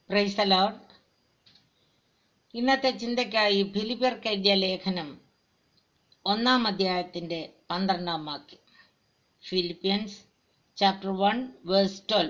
price load ഇന്നത്തെ ചിന്തയ്ക്കായി ഫിലിപ്പിയർക്ക് എഴുതിയ ലേഖനം ഒന്നാം അധ്യായത്തിന്റെ പന്ത്രണ്ടാം വാക്യം Philippians chapter one verse twelve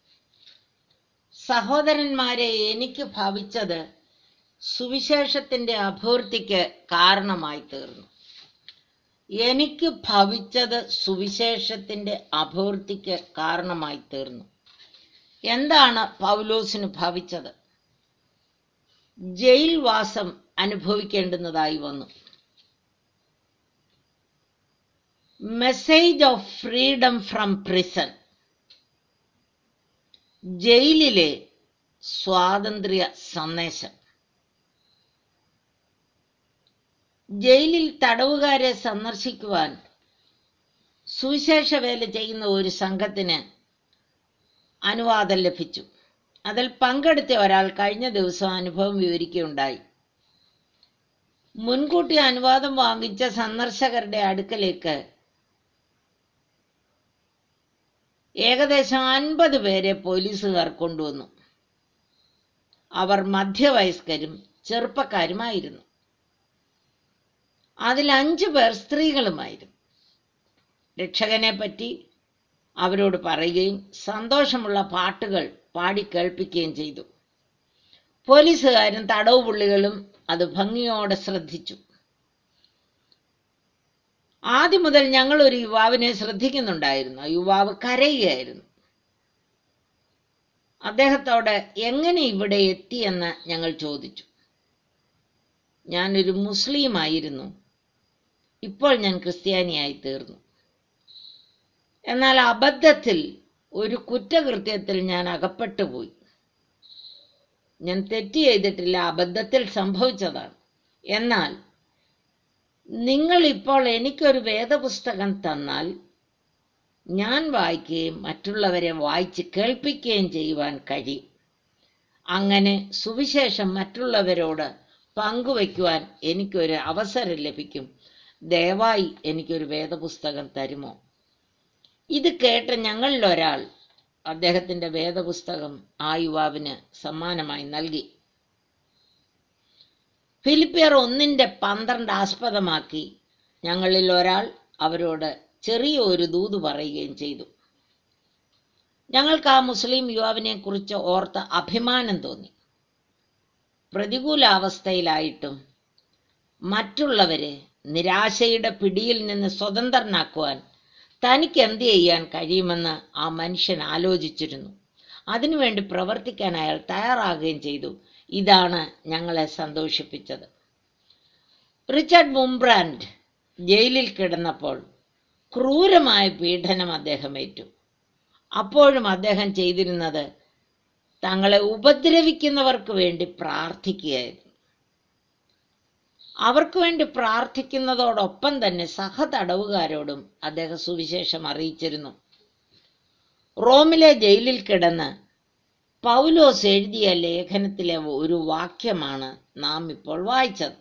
സഹോദരന്മാരെ എനിക്ക് ഭവിച്ചത് സുവിശേഷത്തിന്റെ അഭിവൃദ്ധിക്ക് കാരണമായി തീർന്നു എനിക്ക് ഭവിച്ചത് സുവിശേഷത്തിന്റെ അഭിവൃദ്ധിക്ക് കാരണമായി തീർന്നു എന്താണ് പൗലോസിന് ഭവിച്ചത് ജയിൽവാസം അനുഭവിക്കേണ്ടുന്നതായി വന്നു message of freedom from prison ജയിലിലെ സ്വാതന്ത്ര്യ സന്ദേശം ജയിലിൽ തടവുകാരെ സന്ദർശിക്കുവാൻ സുവിശേഷ വേല ചെയ്യുന്ന ഒരു സംഘത്തിന് അനുവാദം ലഭിച്ചു അതിൽ പങ്കെടുത്ത ഒരാൾ കഴിഞ്ഞ ദിവസം അനുഭവം വിവരിക്കുകയുണ്ടായി മുൻകൂട്ടി അനുവാദം വാങ്ങിച്ച സന്ദർശകരുടെ അടുക്കലേക്ക് ഏകദേശം അൻപത് പേരെ പോലീസുകാർ കൊണ്ടുവന്നു അവർ മധ്യവയസ്കരും ചെറുപ്പക്കാരുമായിരുന്നു അതിൽ അഞ്ചു പേർ സ്ത്രീകളുമായിരുന്നു രക്ഷകനെ പറ്റി അവരോട് പറയുകയും സന്തോഷമുള്ള പാട്ടുകൾ പാടി കേൾപ്പിക്കുകയും ചെയ്തു പോലീസുകാരും തടവ് പുള്ളികളും അത് ഭംഗിയോടെ ശ്രദ്ധിച്ചു ആദ്യം മുതൽ ഞങ്ങൾ ഒരു യുവാവിനെ ശ്രദ്ധിക്കുന്നുണ്ടായിരുന്നു ആ യുവാവ് കരയുകയായിരുന്നു അദ്ദേഹത്തോട് എങ്ങനെ ഇവിടെ എത്തിയെന്ന് ഞങ്ങൾ ചോദിച്ചു ഞാനൊരു മുസ്ലിം ആയിരുന്നു ഇപ്പോൾ ഞാൻ ക്രിസ്ത്യാനിയായി തീർന്നു എന്നാൽ അബദ്ധത്തിൽ ഒരു കുറ്റകൃത്യത്തിൽ ഞാൻ അകപ്പെട്ടു പോയി ഞാൻ തെറ്റ് ചെയ്തിട്ടില്ല അബദ്ധത്തിൽ സംഭവിച്ചതാണ് എന്നാൽ നിങ്ങൾ ഇപ്പോൾ എനിക്കൊരു വേദപുസ്തകം തന്നാൽ ഞാൻ വായിക്കുകയും മറ്റുള്ളവരെ വായിച്ച് കേൾപ്പിക്കുകയും ചെയ്യുവാൻ കഴിയും അങ്ങനെ സുവിശേഷം മറ്റുള്ളവരോട് പങ്കുവയ്ക്കുവാൻ എനിക്കൊരു അവസരം ലഭിക്കും ദയവായി എനിക്കൊരു വേദപുസ്തകം തരുമോ ഇത് കേട്ട ഞങ്ങളിൽ ഒരാൾ അദ്ദേഹത്തിന്റെ വേദപുസ്തകം ആ യുവാവിന് സമ്മാനമായി നൽകി ഫിലിപ്പിയർ ഒന്നിന്റെ പന്ത്രണ്ട് ആസ്പദമാക്കി ഞങ്ങളിൽ ഒരാൾ അവരോട് ചെറിയ ഒരു ദൂത് പറയുകയും ചെയ്തു ഞങ്ങൾക്ക് ആ മുസ്ലിം യുവാവിനെ കുറിച്ച് ഓർത്ത് അഭിമാനം തോന്നി പ്രതികൂലാവസ്ഥയിലായിട്ടും മറ്റുള്ളവരെ നിരാശയുടെ പിടിയിൽ നിന്ന് സ്വതന്ത്രനാക്കുവാൻ തനിക്ക് എന്ത് ചെയ്യാൻ കഴിയുമെന്ന് ആ മനുഷ്യൻ ആലോചിച്ചിരുന്നു അതിനുവേണ്ടി പ്രവർത്തിക്കാൻ അയാൾ തയ്യാറാകുകയും ചെയ്തു ഇതാണ് ഞങ്ങളെ സന്തോഷിപ്പിച്ചത് റിച്ചർഡ് മുംബ്രാൻഡ് ജയിലിൽ കിടന്നപ്പോൾ ക്രൂരമായ പീഡനം അദ്ദേഹം ഏറ്റു അപ്പോഴും അദ്ദേഹം ചെയ്തിരുന്നത് തങ്ങളെ ഉപദ്രവിക്കുന്നവർക്ക് വേണ്ടി പ്രാർത്ഥിക്കുകയായിരുന്നു അവർക്ക് വേണ്ടി പ്രാർത്ഥിക്കുന്നതോടൊപ്പം തന്നെ സഹതടവുകാരോടും അദ്ദേഹം സുവിശേഷം അറിയിച്ചിരുന്നു റോമിലെ ജയിലിൽ കിടന്ന് പൗലോസ് എഴുതിയ ലേഖനത്തിലെ ഒരു വാക്യമാണ് നാം ഇപ്പോൾ വായിച്ചത്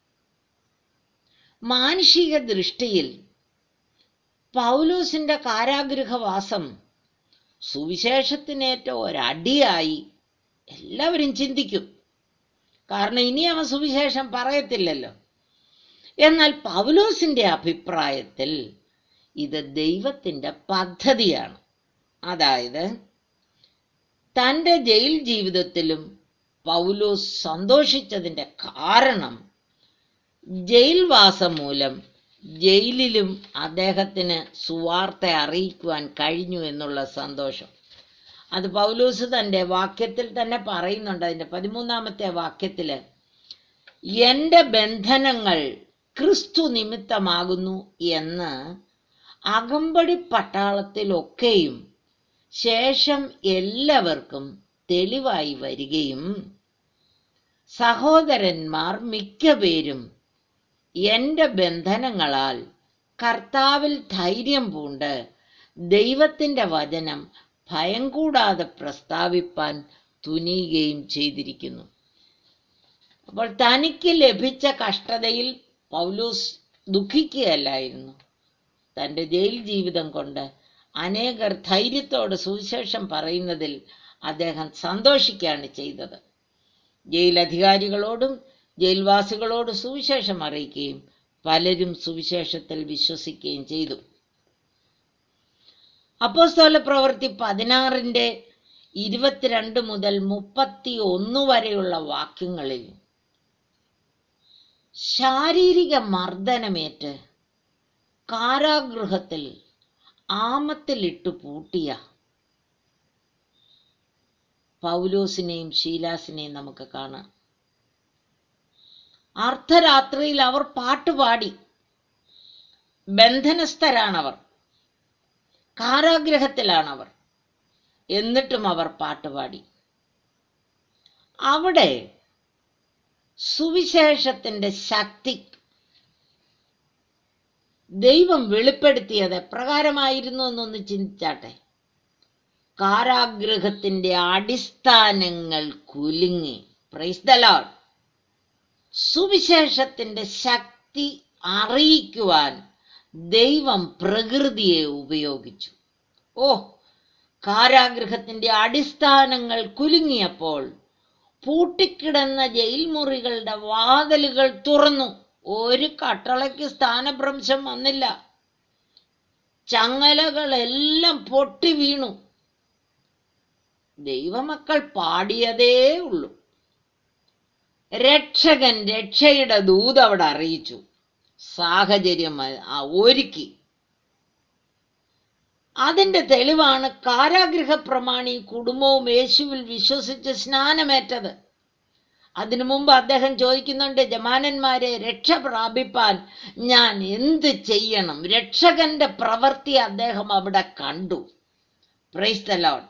മാനുഷിക ദൃഷ്ടിയിൽ പൗലോസിന്റെ കാരാഗൃഹവാസം സുവിശേഷത്തിനേറ്റ ഒരടിയായി എല്ലാവരും ചിന്തിക്കും കാരണം ഇനി അവൻ സുവിശേഷം പറയത്തില്ലല്ലോ എന്നാൽ പൗലോസിന്റെ അഭിപ്രായത്തിൽ ഇത് ദൈവത്തിന്റെ പദ്ധതിയാണ് അതായത് തൻ്റെ ജയിൽ ജീവിതത്തിലും പൗലോസ് സന്തോഷിച്ചതിൻ്റെ കാരണം ജയിൽവാസം മൂലം ജയിലിലും അദ്ദേഹത്തിന് സുവാർത്ത അറിയിക്കുവാൻ കഴിഞ്ഞു എന്നുള്ള സന്തോഷം അത് പൗലൂസ് തൻ്റെ വാക്യത്തിൽ തന്നെ പറയുന്നുണ്ട് അതിൻ്റെ പതിമൂന്നാമത്തെ വാക്യത്തിൽ എൻ്റെ ബന്ധനങ്ങൾ ക്രിസ്തു നിമിത്തമാകുന്നു എന്ന് അകമ്പടി പട്ടാളത്തിലൊക്കെയും ശേഷം എല്ലാവർക്കും തെളിവായി വരികയും സഹോദരന്മാർ മിക്കപേരും എൻ്റെ ബന്ധനങ്ങളാൽ കർത്താവിൽ ധൈര്യം പൂണ്ട് ദൈവത്തിൻ്റെ വചനം ഭയം കൂടാതെ പ്രസ്താവിപ്പാൻ തുനിയുകയും ചെയ്തിരിക്കുന്നു അപ്പോൾ തനിക്ക് ലഭിച്ച കഷ്ടതയിൽ പൗലൂസ് ദുഃഖിക്കുകയല്ലായിരുന്നു തൻ്റെ ജയിൽ ജീവിതം കൊണ്ട് അനേകർ ധൈര്യത്തോടെ സുവിശേഷം പറയുന്നതിൽ അദ്ദേഹം സന്തോഷിക്കുകയാണ് ചെയ്തത് ജയിലധികാരികളോടും ജയിൽവാസികളോടും സുവിശേഷം അറിയിക്കുകയും പലരും സുവിശേഷത്തിൽ വിശ്വസിക്കുകയും ചെയ്തു അപ്പോസ്തല പ്രവൃത്തി പതിനാറിൻ്റെ ഇരുപത്തിരണ്ട് മുതൽ മുപ്പത്തി ഒന്ന് വരെയുള്ള വാക്യങ്ങളിൽ ശാരീരിക മർദ്ദനമേറ്റ് കാരാഗൃഹത്തിൽ ആമത്തിലിട്ട് പൂട്ടിയ പൗലോസിനെയും ശീലാസിനെയും നമുക്ക് കാണാം അർദ്ധരാത്രിയിൽ അവർ പാട്ടുപാടി ബന്ധനസ്ഥരാണവർ കാരാഗ്രഹത്തിലാണവർ എന്നിട്ടും അവർ പാട്ടുപാടി അവിടെ സുവിശേഷത്തിന്റെ ശക്തി ദൈവം വെളിപ്പെടുത്തിയത് എപ്രകാരമായിരുന്നു എന്നൊന്ന് ചിന്തിച്ചാട്ടെ കാരാഗ്രഹത്തിന്റെ അടിസ്ഥാനങ്ങൾ കുലുങ്ങി പ്രൈസ് ദ ലോർഡ് സുവിശേഷത്തിന്റെ ശക്തി അറിയിക്കുവാൻ ദൈവം പ്രകൃതിയെ ഉപയോഗിച്ചു ഓ കാരാഗൃഹത്തിന്റെ അടിസ്ഥാനങ്ങൾ കുലുങ്ങിയപ്പോൾ പൂട്ടിക്കിടന്ന ജയിൽ മുറികളുടെ വാതിലുകൾ തുറന്നു ഒരു കട്ടളയ്ക്ക് സ്ഥാനഭ്രംശം വന്നില്ല ചങ്ങലകളെല്ലാം പൊട്ടി വീണു ദൈവമക്കൾ പാടിയതേ ഉള്ളൂ രക്ഷകൻ രക്ഷയുടെ ദൂത് അവിടെ അറിയിച്ചു സാഹചര്യം ആ ഒരുക്കി അതിന്റെ തെളിവാണ് കാരാഗൃഹ പ്രമാണി കുടുംബവും യേശുവിൽ വിശ്വസിച്ച് സ്നാനമേറ്റത് അതിനു മുമ്പ് അദ്ദേഹം ചോദിക്കുന്നുണ്ട് ജമാനന്മാരെ രക്ഷ പ്രാപിപ്പാൻ ഞാൻ എന്ത് ചെയ്യണം രക്ഷകന്റെ പ്രവൃത്തി അദ്ദേഹം അവിടെ കണ്ടു പ്രൈസ് ദ ലോർഡ്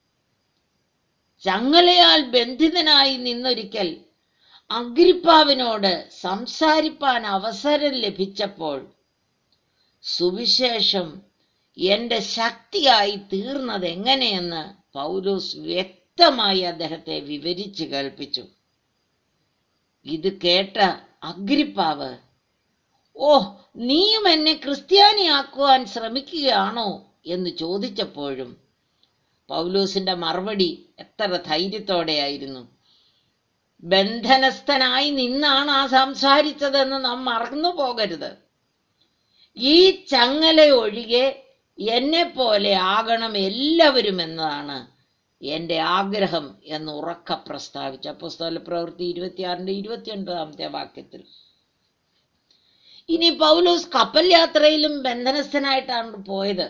ചങ്ങലയാൽ ബന്ധിതനായി നിന്നൊരിക്കൽ അഗ്രിപ്പാവിനോട് സംസാരിപ്പാൻ അവസരം ലഭിച്ചപ്പോൾ സുവിശേഷം എന്റെ ശക്തിയായി തീർന്നത് എങ്ങനെയെന്ന് പൗലോസ് വ്യക്തമായി അദ്ദേഹത്തെ വിവരിച്ചു കേൾപ്പിച്ചു ഇത് കേട്ട അഗ്രിപ്പാവ് ഓ നീയും എന്നെ ക്രിസ്ത്യാനിയാക്കുവാൻ ശ്രമിക്കുകയാണോ എന്ന് ചോദിച്ചപ്പോഴും പൗലോസിന്റെ മറുപടി എത്ര ധൈര്യത്തോടെയായിരുന്നു ബന്ധനസ്ഥനായി നിന്നാണ് ആ സംസാരിച്ചതെന്ന് നാം മറന്നു പോകരുത് ഈ ചങ്ങല ഒഴികെ എന്നെ പോലെ ആകണം എല്ലാവരും എന്നതാണ് എൻ്റെ ആഗ്രഹം എന്ന് ഉറക്ക പ്രസ്താവിച്ച പുസ്തക പ്രവൃത്തി ഇരുപത്തിയാറിന്റെ ഇരുപത്തി ഒൻപതാമത്തെ വാക്യത്തിൽ ഇനി പൗലോസ് കപ്പൽ യാത്രയിലും ബന്ധനസ്ഥനായിട്ടാണ് പോയത്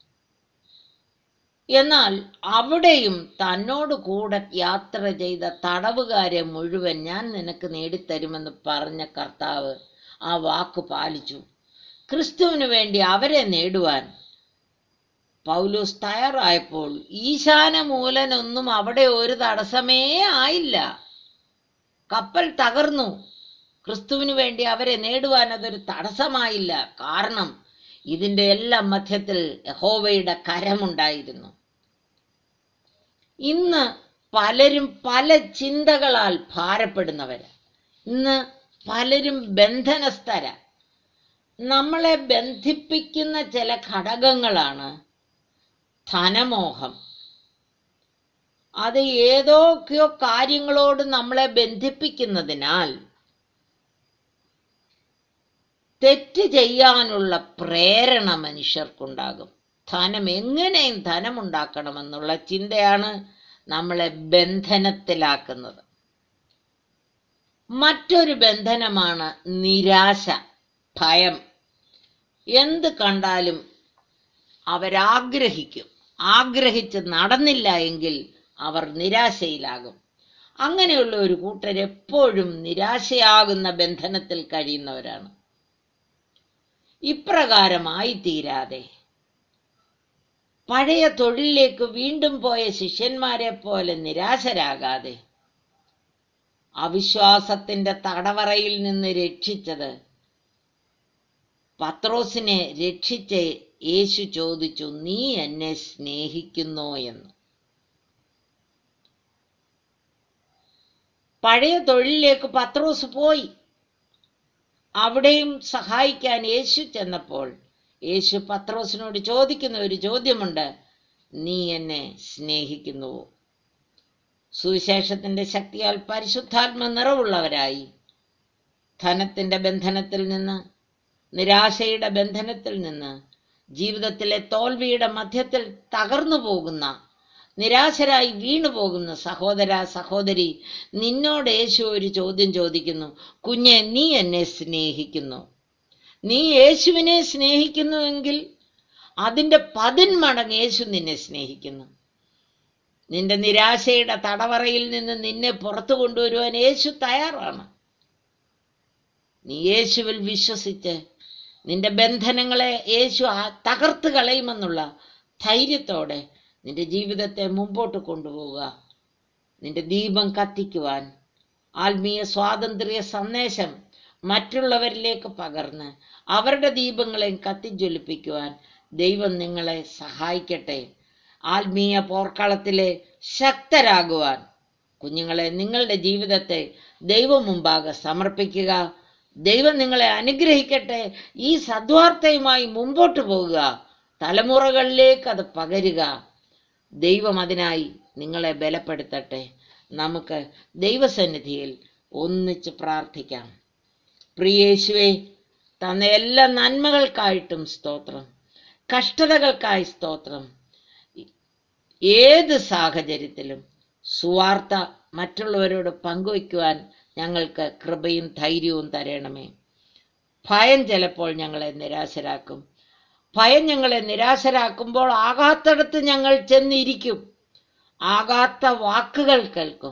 എന്നാൽ അവിടെയും തന്നോട് കൂടെ യാത്ര ചെയ്ത തടവുകാരെ മുഴുവൻ ഞാൻ നിനക്ക് നേടിത്തരുമെന്ന് പറഞ്ഞ കർത്താവ് ആ വാക്ക് പാലിച്ചു ക്രിസ്തുവിന് വേണ്ടി അവരെ നേടുവാൻ പൗലോസ് തയ്യാറായപ്പോൾ ഈശാനമൂലനൊന്നും അവിടെ ഒരു തടസ്സമേ ആയില്ല കപ്പൽ തകർന്നു ക്രിസ്തുവിന് വേണ്ടി അവരെ നേടുവാൻ അതൊരു തടസ്സമായില്ല കാരണം ഇതിന്റെ എല്ലാം മധ്യത്തിൽ യഹോവയുടെ കരമുണ്ടായിരുന്നു ഇന്ന് പലരും പല ചിന്തകളാൽ ഭാരപ്പെടുന്നവര് ഇന്ന് പലരും ബന്ധനസ്ഥര നമ്മളെ ബന്ധിപ്പിക്കുന്ന ചില ഘടകങ്ങളാണ് ധനമോഹം അത് ഏതൊക്കെയോ കാര്യങ്ങളോട് നമ്മളെ ബന്ധിപ്പിക്കുന്നതിനാൽ തെറ്റ് ചെയ്യാനുള്ള പ്രേരണ മനുഷ്യർക്കുണ്ടാകും ധനം എങ്ങനെയും ധനമുണ്ടാക്കണമെന്നുള്ള ചിന്തയാണ് നമ്മളെ ബന്ധനത്തിലാക്കുന്നത് മറ്റൊരു ബന്ധനമാണ് നിരാശ ഭയം എന്ത് കണ്ടാലും അവരാഗ്രഹിക്കും ആഗ്രഹിച്ച് നടന്നില്ല എങ്കിൽ അവർ നിരാശയിലാകും അങ്ങനെയുള്ള ഒരു കൂട്ടർ എപ്പോഴും നിരാശയാകുന്ന ബന്ധനത്തിൽ കഴിയുന്നവരാണ് ഇപ്രകാരമായി തീരാതെ പഴയ തൊഴിലിലേക്ക് വീണ്ടും പോയ ശിഷ്യന്മാരെ പോലെ നിരാശരാകാതെ അവിശ്വാസത്തിന്റെ തടവറയിൽ നിന്ന് രക്ഷിച്ചത് പത്രോസിനെ രക്ഷിച്ച് യേശു ചോദിച്ചു നീ എന്നെ സ്നേഹിക്കുന്നോ എന്ന് പഴയ തൊഴിലിലേക്ക് പത്രോസ് പോയി അവിടെയും സഹായിക്കാൻ യേശു ചെന്നപ്പോൾ യേശു പത്രോസിനോട് ചോദിക്കുന്ന ഒരു ചോദ്യമുണ്ട് നീ എന്നെ സ്നേഹിക്കുന്നുവോ സുവിശേഷത്തിന്റെ ശക്തിയാൽ പരിശുദ്ധാത്മ നിറവുള്ളവരായി ധനത്തിന്റെ ബന്ധനത്തിൽ നിന്ന് നിരാശയുടെ ബന്ധനത്തിൽ നിന്ന് ജീവിതത്തിലെ തോൽവിയുടെ മധ്യത്തിൽ തകർന്നു പോകുന്ന നിരാശരായി വീണു പോകുന്ന സഹോദര സഹോദരി നിന്നോട് യേശു ഒരു ചോദ്യം ചോദിക്കുന്നു കുഞ്ഞെ നീ എന്നെ സ്നേഹിക്കുന്നു നീ യേശുവിനെ സ്നേഹിക്കുന്നുവെങ്കിൽ അതിൻ്റെ പതിന്മടങ്ങ് യേശു നിന്നെ സ്നേഹിക്കുന്നു നിന്റെ നിരാശയുടെ തടവറയിൽ നിന്ന് നിന്നെ പുറത്തു കൊണ്ടുവരുവാൻ യേശു തയ്യാറാണ് നീ യേശുവിൽ വിശ്വസിച്ച് നിന്റെ ബന്ധനങ്ങളെ യേശു ആ- തകർത്ത് കളയുമെന്നുള്ള ധൈര്യത്തോടെ നിന്റെ ജീവിതത്തെ മുമ്പോട്ട് കൊണ്ടുപോവുക നിന്റെ ദീപം കത്തിക്കുവാൻ ആത്മീയ സ്വാതന്ത്ര്യ സന്ദേശം മറ്റുള്ളവരിലേക്ക് പകർന്ന് അവരുടെ ദീപങ്ങളെ കത്തിജ്വലിപ്പിക്കുവാൻ ദൈവം നിങ്ങളെ സഹായിക്കട്ടെ ആത്മീയ പോർക്കളത്തിലെ ശക്തരാകുവാൻ കുഞ്ഞുങ്ങളെ നിങ്ങളുടെ ജീവിതത്തെ ദൈവം മുമ്പാകെ സമർപ്പിക്കുക ദൈവം നിങ്ങളെ അനുഗ്രഹിക്കട്ടെ ഈ സദ്വാർത്തയുമായി മുമ്പോട്ട് പോകുക തലമുറകളിലേക്ക് അത് പകരുക ദൈവം അതിനായി നിങ്ങളെ ബലപ്പെടുത്തട്ടെ നമുക്ക് ദൈവസന്നിധിയിൽ ഒന്നിച്ച് പ്രാർത്ഥിക്കാം പ്രിയേശുവെ തന്ന എല്ലാ നന്മകൾക്കായിട്ടും സ്തോത്രം കഷ്ടതകൾക്കായി സ്തോത്രം ഏത് സാഹചര്യത്തിലും സുവാർത്ത മറ്റുള്ളവരോട് പങ്കുവയ്ക്കുവാൻ ഞങ്ങൾക്ക് കൃപയും ധൈര്യവും തരണമേ ഭയം ചിലപ്പോൾ ഞങ്ങളെ നിരാശരാക്കും ഭയം ഞങ്ങളെ നിരാശരാക്കുമ്പോൾ ആകാത്തടത്ത് ഞങ്ങൾ ചെന്നിരിക്കും ആകാത്ത വാക്കുകൾ കേൾക്കും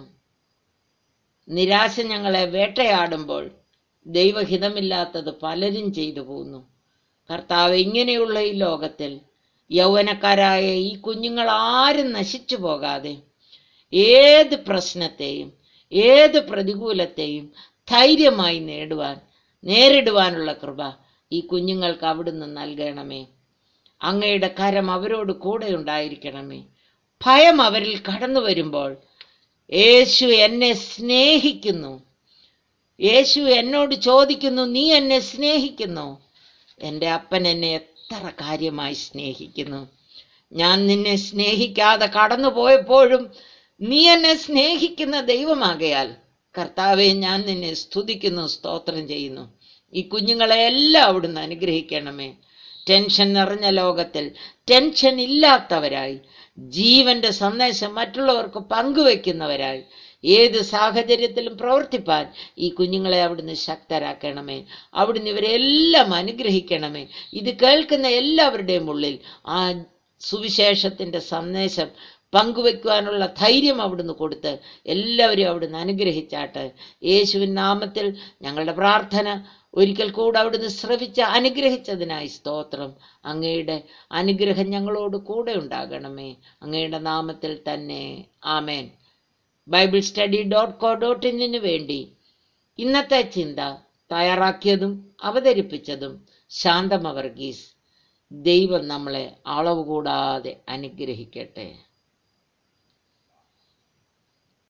നിരാശ ഞങ്ങളെ വേട്ടയാടുമ്പോൾ ദൈവഹിതമില്ലാത്തത് പലരും ചെയ്തു പോകുന്നു കർത്താവ് ഇങ്ങനെയുള്ള ഈ ലോകത്തിൽ യൗവനക്കാരായ ഈ കുഞ്ഞുങ്ങൾ ആരും നശിച്ചു പോകാതെ ഏത് പ്രശ്നത്തെയും ഏത് പ്രതികൂലത്തെയും ധൈര്യമായി നേടുവാൻ നേരിടുവാനുള്ള കൃപ ഈ കുഞ്ഞുങ്ങൾക്ക് അവിടുന്ന് നൽകണമേ അങ്ങയുടെ കരം അവരോട് കൂടെ ഉണ്ടായിരിക്കണമേ ഭയം അവരിൽ കടന്നു വരുമ്പോൾ യേശു എന്നെ സ്നേഹിക്കുന്നു യേശു എന്നോട് ചോദിക്കുന്നു നീ എന്നെ സ്നേഹിക്കുന്നു എൻ്റെ അപ്പൻ എന്നെ എത്ര കാര്യമായി സ്നേഹിക്കുന്നു ഞാൻ നിന്നെ സ്നേഹിക്കാതെ കടന്നു പോയപ്പോഴും നീ എന്നെ സ്നേഹിക്കുന്ന ദൈവമാകയാൽ കർത്താവെ ഞാൻ നിന്നെ സ്തുതിക്കുന്നു സ്തോത്രം ചെയ്യുന്നു ഈ കുഞ്ഞുങ്ങളെ എല്ലാം അവിടുന്ന് അനുഗ്രഹിക്കണമേ ടെൻഷൻ നിറഞ്ഞ ലോകത്തിൽ ടെൻഷൻ ഇല്ലാത്തവരായി ജീവന്റെ സന്ദേശം മറ്റുള്ളവർക്ക് പങ്കുവെക്കുന്നവരായി ഏത് സാഹചര്യത്തിലും പ്രവർത്തിപ്പാൻ ഈ കുഞ്ഞുങ്ങളെ അവിടുന്ന് ശക്തരാക്കണമേ അവിടുന്ന് ഇവരെല്ലാം അനുഗ്രഹിക്കണമേ ഇത് കേൾക്കുന്ന എല്ലാവരുടെയും ഉള്ളിൽ ആ സുവിശേഷത്തിന്റെ സന്ദേശം പങ്കുവെക്കുവാനുള്ള ധൈര്യം അവിടുന്ന് കൊടുത്ത് എല്ലാവരും അവിടുന്ന് അനുഗ്രഹിച്ചാട്ട് യേശുവിൻ നാമത്തിൽ ഞങ്ങളുടെ പ്രാർത്ഥന ഒരിക്കൽ കൂടെ അവിടുന്ന് ശ്രവിച്ച് അനുഗ്രഹിച്ചതിനായി സ്തോത്രം അങ്ങയുടെ അനുഗ്രഹം ഞങ്ങളോട് കൂടെ ഉണ്ടാകണമേ അങ്ങയുടെ നാമത്തിൽ തന്നെ ആമേൻ Bible study dot co dot ഇന്നിന് വേണ്ടി ഇന്നത്തെ ചിന്ത തയ്യാറാക്കിയതും അവതരിപ്പിച്ചതും ശാന്തമ വർഗീസ് ദൈവം നമ്മളെ അളവ് കൂടാതെ അനുഗ്രഹിക്കട്ടെ